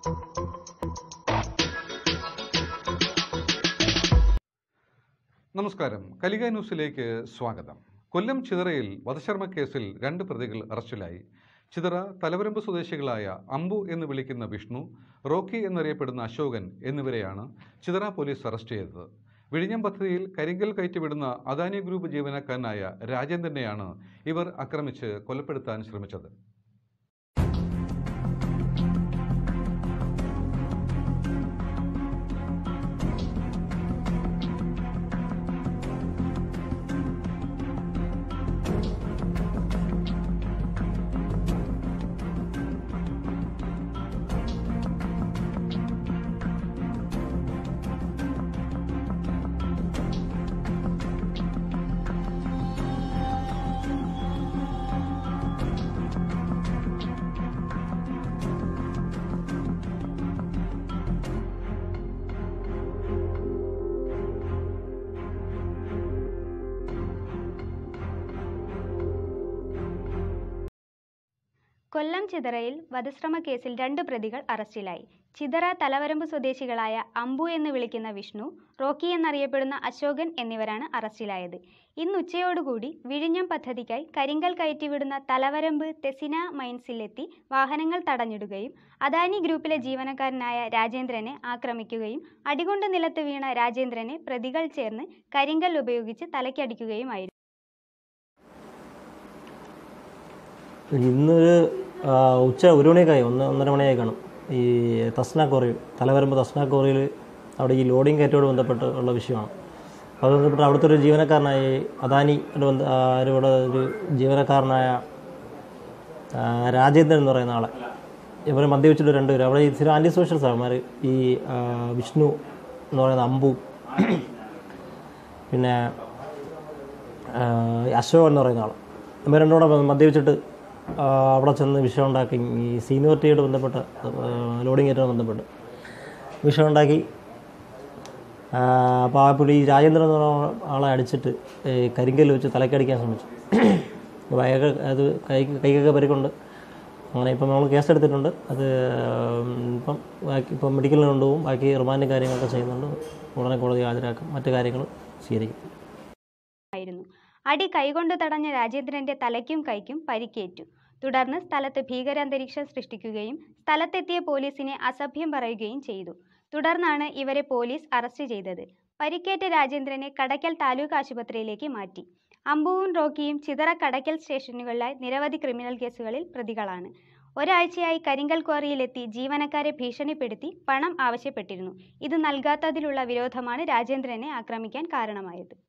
നമസ്കാരം കലിക ന്യൂസിലേക്ക് സ്വാഗതം കൊല്ലം ചിതറയിൽ വധശർമ്മ കേസിൽ രണ്ട് പ്രതികൾ അറസ്റ്റിലായി ചിതറ തലവരമ്പ് സ്വദേശികളായ അമ്പു എന്ന് വിളിക്കുന്ന വിഷ്ണു റോക്കി എന്നറിയപ്പെടുന്ന അശോകൻ എന്നിവരെയാണ് ചിതറ പോലീസ് അറസ്റ്റ് ചെയ്തത് വിഴിഞ്ഞം പദ്ധതിയിൽ കരിങ്കൽ കയറ്റിവിടുന്ന അദാനി ഗ്രൂപ്പ് ജീവനക്കാരനായ രാജേന്ദ്രനെയാണ് ഇവർ ആക്രമിച്ച് കൊലപ്പെടുത്താൻ ശ്രമിച്ചത് കൊല്ലം ചിതറയിൽ വധശ്രമ കേസിൽ രണ്ട് പ്രതികൾ അറസ്റ്റിലായി ചിതറ തലവരമ്പ് സ്വദേശികളായ അമ്പു എന്ന് വിളിക്കുന്ന വിഷ്ണു റോക്കി എന്നറിയപ്പെടുന്ന അശോകൻ എന്നിവരാണ് അറസ്റ്റിലായത് ഇന്ന് ഉച്ചയോടുകൂടി വിഴിഞ്ഞം പദ്ധതിക്കായി കരിങ്കൽ കയറ്റിവിടുന്ന തലവരമ്പ് തെസിന മൈൻസിലെത്തി വാഹനങ്ങൾ തടഞ്ഞിടുകയും അദാനി ഗ്രൂപ്പിലെ ജീവനക്കാരനായ രാജേന്ദ്രനെ ആക്രമിക്കുകയും അടികൊണ്ട് നിലത്ത് വീണ രാജേന്ദ്രനെ പ്രതികൾ ചേർന്ന് കരിങ്കൽ ഉപയോഗിച്ച് തലയ്ക്കടിക്കുകയുമായിരുന്നു ഇന്ന് ആ, ഉച്ച ഒരു മണിയൊക്കെ ഒന്ന് ഒന്നര മണിയായി കാണും ഈ തസ്ന കോറി തലവരമ്പ് തസ്ന കോറിയിൽ അവിടെ ഈ ലോഡിംഗ് കയറ്റോട് ബന്ധപ്പെട്ട് ഉള്ള വിഷയമാണ് അപ്പോൾ അത് ബന്ധപ്പെട്ട് അവിടുത്തെ ഒരു ജീവനക്കാരനായ അദാനി ബന്ധ ആ, ഇവിടെ ഒരു ജീവനക്കാരനായ ആ, രാജേന്ദ്രൻ എന്ന് പറയുന്ന ആളെ ഇവരെ മദ്യവെച്ചിട്ട് രണ്ടുപേരും അവിടെ ഈ ചില ആൻറ്റി സോഷ്യൽ സാർമാർ ഈ ആ, വിഷ്ണു എന്ന് പറയുന്ന അമ്പു പിന്നെ ആ, അശോകൻ എന്ന് പറയുന്ന ആൾ ഇവർ രണ്ടും കൂടെ മദ്യപിച്ചിട്ട് ആ, അവിടെ ചെന്ന് വിഷയം ഉണ്ടാക്കി ഈ സീനിയോറിറ്റിയോട് ബന്ധപ്പെട്ട് ലോഡിംഗ് ഏറ്റവും ബന്ധപ്പെട്ട് വിഷയം ഉണ്ടാക്കി അപ്പോൾ ആ പുള്ളി ഈ രാജേന്ദ്രൻ എന്ന് പറയുന്ന ആളെ അടിച്ചിട്ട് ഈ കരിങ്കല്ല് വെച്ച് തലക്കടിക്കാൻ ശ്രമിച്ചു വയക അത് കൈ കൈക്കൊക്കെ പരിക്കുണ്ട് അങ്ങനെ ഇപ്പം നമ്മൾ കേസെടുത്തിട്ടുണ്ട് അത് ഇപ്പം ബാക്കി ഇപ്പം മെഡിക്കലിന് കൊണ്ടുപോകും ബാക്കി റിമാൻഡും കാര്യങ്ങളൊക്കെ ചെയ്യുന്നുണ്ട് ഉടനെ കോടതി ഹാജരാക്കും മറ്റു കാര്യങ്ങൾ സ്വീകരിക്കും ആയിരുന്നു അടി കൈകൊണ്ട് തടഞ്ഞ രാജേന്ദ്രന്റെ തലയ്ക്കും കൈക്കും പരിക്കേറ്റു തുടർന്ന് സ്ഥലത്ത് ഭീകരാന്തരീക്ഷം സൃഷ്ടിക്കുകയും സ്ഥലത്തെത്തിയ പോലീസിനെ അസഭ്യം പറയുകയും ചെയ്തു തുടർന്നാണ് ഇവരെ പോലീസ് അറസ്റ്റ് ചെയ്തത് പരിക്കേറ്റ രാജേന്ദ്രനെ കടയ്ക്കൽ താലൂക്ക് ആശുപത്രിയിലേക്ക് മാറ്റി അമ്പുവും റോക്കിയും ചിതറ കടയ്ക്കൽ സ്റ്റേഷനുകളിലായി നിരവധി ക്രിമിനൽ കേസുകളിൽ പ്രതികളാണ് ഒരാഴ്ചയായി കരിങ്കൽ ക്വാറിയിലെത്തി ജീവനക്കാരെ ഭീഷണിപ്പെടുത്തി പണം ആവശ്യപ്പെട്ടിരുന്നു ഇത് നൽകാത്തതിലുള്ള വിരോധമാണ് രാജേന്ദ്രനെ ആക്രമിക്കാൻ കാരണമായത്